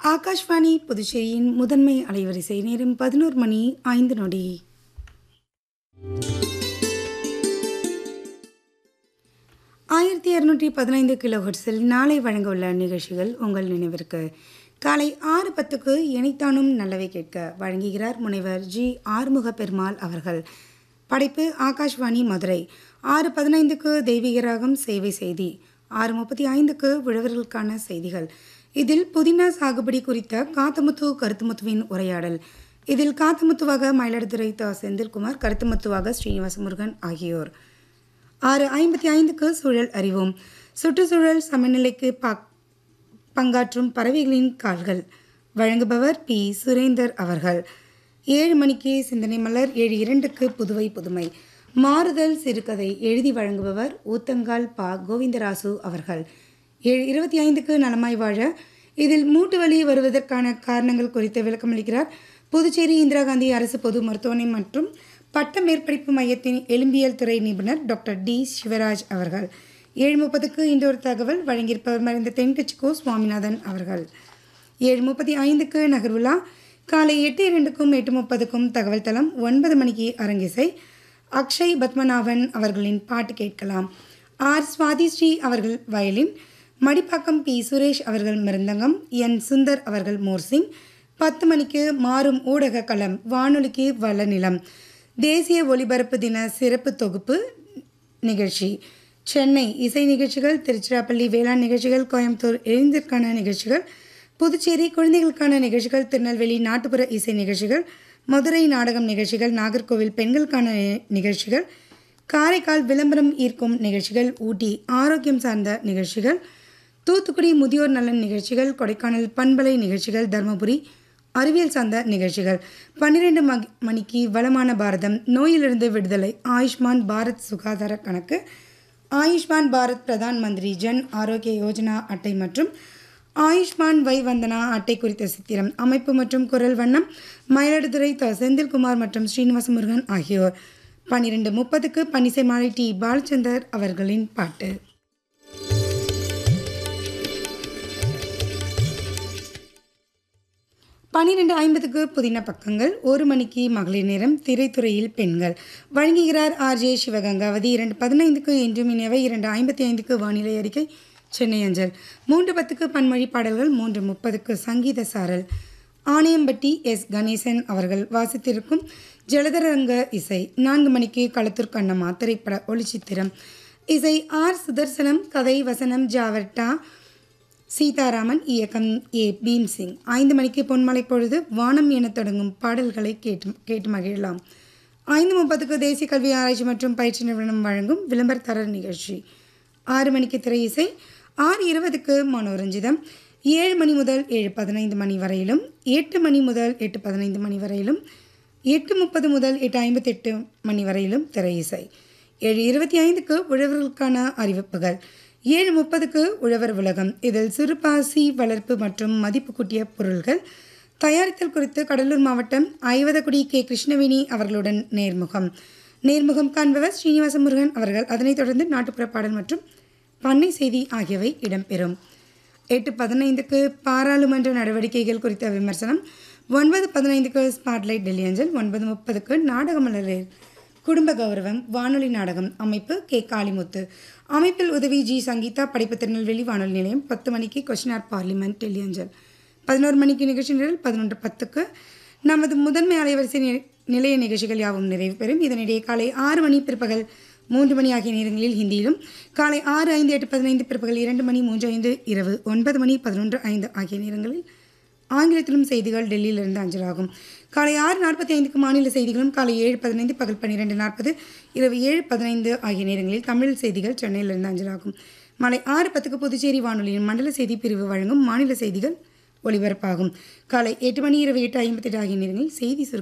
ஆகாஷ்வாணி புதுச்சேரியின் முதன்மை அலைவரிசை நேரம் பதினோரு மணி ஐந்து நொடி ஆயிரத்தி இரநூற்றி பதினைந்து கிலோஹெர்ட்ஸில் நாளை வழங்க உள்ள நிகழ்ச்சிகள் உங்கள் நினைவிற்கு காலை ஆறு பத்துக்கு இணைத்தானும் நல்லவை கேட்க வழங்குகிறார் முனைவர் ஜி ஆறுமுக பெருமாள் அவர்கள் படைப்பு ஆகாஷ்வாணி மதுரை ஆறு பதினைந்துக்கு தெய்வீக ராகம் சேவை செய்தி ஆறு முப்பத்தி ஐந்துக்கு உழவர்களுக்கான செய்திகள் இதில் புதினா சாகுபடி குறித்த காத்தமுத்து கருத்துமுத்துவின் உரையாடல் இதில் காத்தமுத்துவாக மயிலாடுதுறை த செந்தில்குமார் கருத்துமுத்துவாக ஸ்ரீனிவாச முருகன் ஆகியோர் ஆறு ஐம்பத்தி ஐந்துக்கு சூழல் அறிவோம் சுற்றுச்சூழல் சமநிலைக்கு பா பங்காற்றும் பறவைகளின் கால்கள் வழங்குபவர் பி சுரேந்தர் அவர்கள் ஏழு மணிக்கு சிந்தனை மலர் ஏழு இரண்டுக்கு புதுவை புதுமை மாறுதல் சிறுகதை எழுதி வழங்குபவர் ஊத்தங்கால் பா கோவிந்தராசு அவர்கள் ஏழு இருபத்தி ஐந்துக்கு நலமாய் வாழ இதில் மூட்டு வலி வருவதற்கான காரணங்கள் குறித்து விளக்கமளிக்கிறார் புதுச்சேரி இந்திரா காந்தி அரசு பொது மருத்துவமனை மற்றும் பட்ட மேற்படிப்பு மையத்தின் எலும்பியல் துறை நிபுணர் டாக்டர் டி சிவராஜ் அவர்கள் ஏழு முப்பதுக்கு இன்றொரு தகவல் வழங்கியிருப்பவர் மறைந்த தென்கட்சி கோ சுவாமிநாதன் அவர்கள் ஏழு முப்பத்தி ஐந்துக்கு நகர்வுலா காலை எட்டு இரண்டுக்கும் எட்டு முப்பதுக்கும் தகவல் தளம் ஒன்பது மணிக்கு அரங்கிசை அக்ஷய் பத்மநாபன் அவர்களின் பாட்டு கேட்கலாம் ஆர் சுவாதி ஸ்ரீ அவர்கள் வயலின் மடிப்பாக்கம் பி சுரேஷ் அவர்கள் மிருந்தங்கம் என் சுந்தர் அவர்கள் மோர்சிங் பத்து மணிக்கு மாறும் ஊடக களம் வானொலிக்கு வளநிலம் தேசிய ஒலிபரப்பு தின சிறப்பு தொகுப்பு நிகழ்ச்சி சென்னை இசை நிகழ்ச்சிகள் திருச்சிராப்பள்ளி வேளாண் நிகழ்ச்சிகள் கோயம்புத்தூர் இளைஞருக்கான நிகழ்ச்சிகள் புதுச்சேரி குழந்தைகளுக்கான நிகழ்ச்சிகள் திருநெல்வேலி நாட்டுப்புற இசை நிகழ்ச்சிகள் மதுரை நாடகம் நிகழ்ச்சிகள் நாகர்கோவில் பெண்களுக்கான நிகழ்ச்சிகள் காரைக்கால் விளம்பரம் ஈர்க்கும் நிகழ்ச்சிகள் ஊட்டி ஆரோக்கியம் சார்ந்த நிகழ்ச்சிகள் தூத்துக்குடி முதியோர் நலன் நிகழ்ச்சிகள் கொடைக்கானல் பண்பலை நிகழ்ச்சிகள் தருமபுரி அறிவியல் சார்ந்த நிகழ்ச்சிகள் பன்னிரெண்டு மணிக்கு வளமான பாரதம் நோயிலிருந்து விடுதலை ஆயுஷ்மான் பாரத் சுகாதார கணக்கு ஆயுஷ்மான் பாரத் பிரதான் மந்திரி ஜன் ஆரோக்கிய யோஜனா அட்டை மற்றும் ஆயுஷ்மான் வை வந்தனா அட்டை குறித்த சித்திரம் அமைப்பு மற்றும் குரல் வண்ணம் மயிலாடுதுறை த செந்தில்குமார் மற்றும் ஸ்ரீனிவாச முருகன் ஆகியோர் பன்னிரெண்டு முப்பதுக்கு பன்னிசை மாலை டி பாலச்சந்தர் அவர்களின் பாட்டு பன்னிரெண்டு ஐம்பதுக்கு புதின பக்கங்கள் ஒரு மணிக்கு மகளிர் நேரம் திரைத்துறையில் பெண்கள் வழங்குகிறார் ஆர்ஜே சிவகங்காவதி இரண்டு பதினைந்துக்கு இன்று மினவை இரண்டு ஐம்பத்தி ஐந்துக்கு வானிலை அறிக்கை சென்னை அஞ்சல் மூன்று பத்துக்கு பன்மொழி பாடல்கள் மூன்று முப்பதுக்கு சங்கீத சாரல் ஆணையம்பட்டி எஸ் கணேசன் அவர்கள் வாசித்திருக்கும் ஜலதரங்க இசை நான்கு மணிக்கு களத்தூர் கண்ணம்மா திரைப்பட ஒளிச்சித்திரம் இசை ஆர் சுதர்சனம் கதை வசனம் ஜாவர்டா சீதாராமன் இயக்கம் ஏ பீம் சிங் ஐந்து மணிக்கு பொன்மலை பொழுது வானம் என தொடங்கும் பாடல்களை கேட்டு கேட்டு மகிழலாம் ஐந்து முப்பதுக்கு தேசிய கல்வி ஆராய்ச்சி மற்றும் பயிற்சி நிறுவனம் வழங்கும் விளம்பரத்தரர் நிகழ்ச்சி ஆறு மணிக்கு திரை இசை ஆறு இருபதுக்கு மனோரஞ்சிதம் ஏழு மணி முதல் ஏழு பதினைந்து மணி வரையிலும் எட்டு மணி முதல் எட்டு பதினைந்து மணி வரையிலும் எட்டு முப்பது முதல் எட்டு ஐம்பத்தெட்டு மணி வரையிலும் திரை இசை ஏழு இருபத்தி ஐந்துக்கு உழவர்களுக்கான அறிவிப்புகள் ஏழு முப்பதுக்கு உழவர் உலகம் இதில் சிறுபாசி வளர்ப்பு மற்றும் மதிப்பு கூட்டிய பொருள்கள் தயாரித்தல் குறித்து கடலூர் மாவட்டம் ஐவதக்குடி கே கிருஷ்ணவேணி அவர்களுடன் நேர்முகம் நேர்முகம் காண்பவர் ஸ்ரீனிவாச முருகன் அவர்கள் அதனைத் தொடர்ந்து நாட்டுப்புற பாடல் மற்றும் பண்ணை செய்தி ஆகியவை இடம்பெறும் எட்டு பதினைந்துக்கு பாராளுமன்ற நடவடிக்கைகள் குறித்த விமர்சனம் ஒன்பது பதினைந்துக்கு ஸ்பாட்லைட் டெல்லி அஞ்சல் ஒன்பது முப்பதுக்கு நாடகமலரில் குடும்ப கௌரவம் வானொலி நாடகம் அமைப்பு கே காளிமுத்து அமைப்பில் உதவி ஜி சங்கீதா படைப்பு திருநெல்வேலி வானொலி நிலையம் பத்து மணிக்கு கொஷின் ஆர் பார்லிமெண்ட் டெல்லி அஞ்சல் பதினோரு மணிக்கு நிகழ்ச்சி நிரல் பதினொன்று பத்துக்கு நமது முதன்மை அலைவரிசை நிலைய நிகழ்ச்சிகள் யாவும் நிறைவு பெறும் இதனிடையே காலை ஆறு மணி பிற்பகல் மூன்று மணி ஆகிய நேரங்களில் ஹிந்தியிலும் காலை ஆறு ஐந்து எட்டு பதினைந்து பிற்பகல் இரண்டு மணி மூன்று ஐந்து இரவு ஒன்பது மணி பதினொன்று ஐந்து ஆகிய நேரங்களில் ஆங்கிலத்திலும் செய்திகள் டெல்லியிலிருந்து அஞ்சலாகும் காலை ஆறு நாற்பத்தி ஐந்துக்கு மாநில செய்திகளும் காலை ஏழு பதினைந்து பகல் பன்னிரெண்டு நாற்பது இரவு ஏழு பதினைந்து ஆகிய நேரங்களில் தமிழ் செய்திகள் சென்னையிலிருந்து அஞ்சலாகும் மாலை ஆறு பத்துக்கு புதுச்சேரி வானொலியின் மண்டல செய்தி பிரிவு வழங்கும் மாநில செய்திகள் ஒலிபரப்பாகும் காலை எட்டு மணி இரவு எட்டு ஐம்பத்தெட்டு ஆகிய நேரங்களில் செய்தி